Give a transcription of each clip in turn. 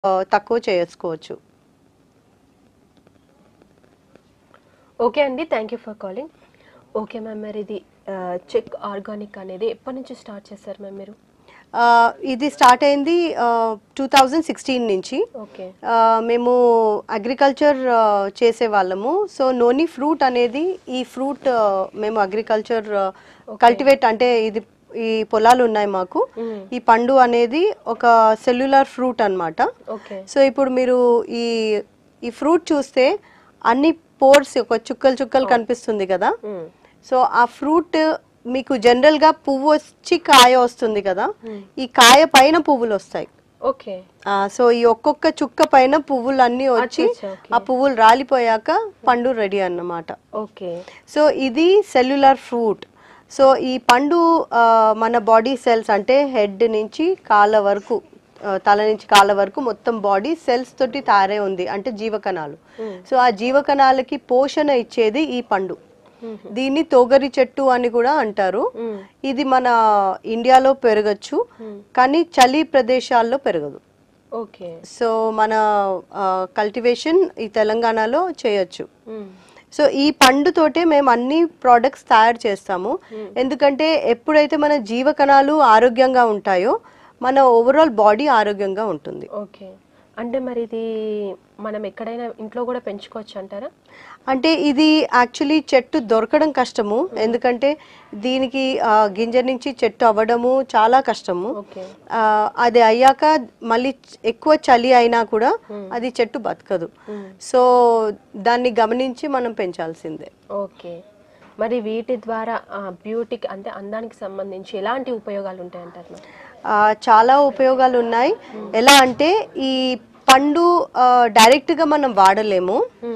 తక్కువ చేసుకోవచ్చు ఓకే అండి thank you for calling okay ma'am మరి ఇది చెక్ ఆర్గానిక్ అనేది ఎప్పటి నుంచి స్టార్ట్ చేశారు మ్యామ్ మీరు ఆ, ఇది స్టార్ట్ అయింది టూ థౌజండ్ సిక్స్టీన్ నుంచి ఓకే ఆ, మేము అగ్రికల్చర్ చేసే వాళ్ళము సో నోని ఫ్రూట్ అనేది ఈ ఫ్రూట్ మేము అగ్రికల్చర్ కల్టివేట్ అంటే ఇది ఈ పొలాలు ఉన్నాయి మాకు ఈ పండు అనేది ఒక సెల్యులర్ ఫ్రూట్ అన్నమాట ఓకే సో ఇప్పుడు మీరు ఈ ఈ ఫ్రూట్ చూస్తే అన్ని పోర్స్ ఒక చుక్కలు చుక్కలు కనిపిస్తుంది కదా సో ఆ ఫ్రూట్ మీకు జనరల్ గా పువ్వు వచ్చి కాయ వస్తుంది కదా ఈ కాయ పైన పువ్వులు వస్తాయి ఓకే ఆ, సో ఈ ఒక్కొక్క చుక్క పైన పువ్వులు అన్ని వచ్చి అచ్చా, okay. ఆ పువ్వులు రాలిపోయాక పండు రెడీ అన్నమాట ఓకే సో ఇది సెల్యులర్ ఫ్రూట్ సో ఈ పండు ఆ, మన బాడీ సెల్స్ అంటే హెడ్ నుంచి కాళ్ళ వరకు ఆ, తల నుంచి కాళ్ళ వరకు మొత్తం బాడీ సెల్స్ తోటి తయారై ఉంది అంటే జీవకణాలు సో ఆ జీవకణాలకి పోషణ ఇచ్చేది ఈ పండు దీన్ని తోగరి చెట్టు అని కూడా అంటారు ఇది మన ఇండియాలో పెరగచ్చు కానీ చలి ప్రదేశాల్లో పెరగదు ఓకే సో మన కల్టివేషన్ ఈ తెలంగాణలో చేయొచ్చు సో ఈ పండుతోటే మేము అన్ని ప్రోడక్ట్స్ తయారు చేస్తాము ఎందుకంటే ఎప్పుడైతే మన జీవకణాలు ఆరోగ్యంగా ఉంటాయో మన ఓవరాల్ బాడీ ఆరోగ్యంగా ఉంటుంది ఓకే అంటే మరి ఇది మనం ఎక్కడైనా ఇంట్లో కూడా పెంచుకోవచ్చు అంటారా అంటే ఇది యాక్చువల్లీ చెట్టు దొరకడం కష్టము ఎందుకంటే దీనికి ఆ, గింజ నుంచి చెట్టు అవ్వడము చాలా కష్టము ఓకే ఆ, అది అయ్యాక మళ్ళీ చ- ఎక్కువ చలి అయినా కూడా అది చెట్టు బతకదు సో దాన్ని గమనించి మనం పెంచాల్సిందే ఓకే మరి వీటి ద్వారా బ్యూటీకి అంటే అందానికి సంబంధించి ఎలాంటి ఉపయోగాలు ఉంటాయంటారు మ్యామ్ ఆ, చాలా ఉపయోగాలు ఉన్నాయి ఎలా అంటే ఈ పండు ఆ, డైరెక్ట్గా మనం వాడలేము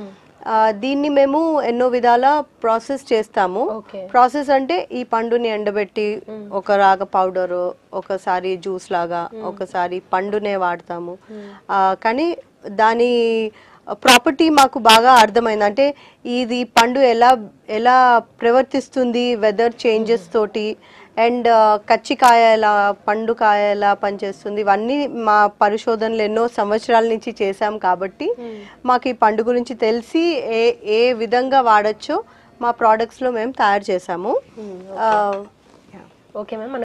ఆ, దీన్ని మేము ఎన్నో విధాల ప్రాసెస్ చేస్తాము ఓకే ప్రాసెస్ అంటే ఈ పండుని ఎండబెట్టి ఒక రాగ పౌడర్ ఒకసారి జ్యూస్ లాగా ఒకసారి పండునే వాడతాము ఆ, కానీ దాని ప్రాపర్టీ మాకు బాగా అర్థమైంది అంటే ఇది పండు ఎలా ఎలా ప్రవర్తిస్తుంది వెదర్ చేంజెస్ తోటి అండ్ కచ్చికాయ ఎలా పండు కాయ ఎలా పనిచేస్తుంది ఇవన్నీ మా పరిశోధనలు ఎన్నో సంవత్సరాల నుంచి చేశాం కాబట్టి మాకు ఈ పండు గురించి తెలిసి ఏ ఏ విధంగా వాడచ్చో మా ప్రోడక్ట్స్లో మేము తయారు చేసాము ఆ, ఓకే మ్యామ్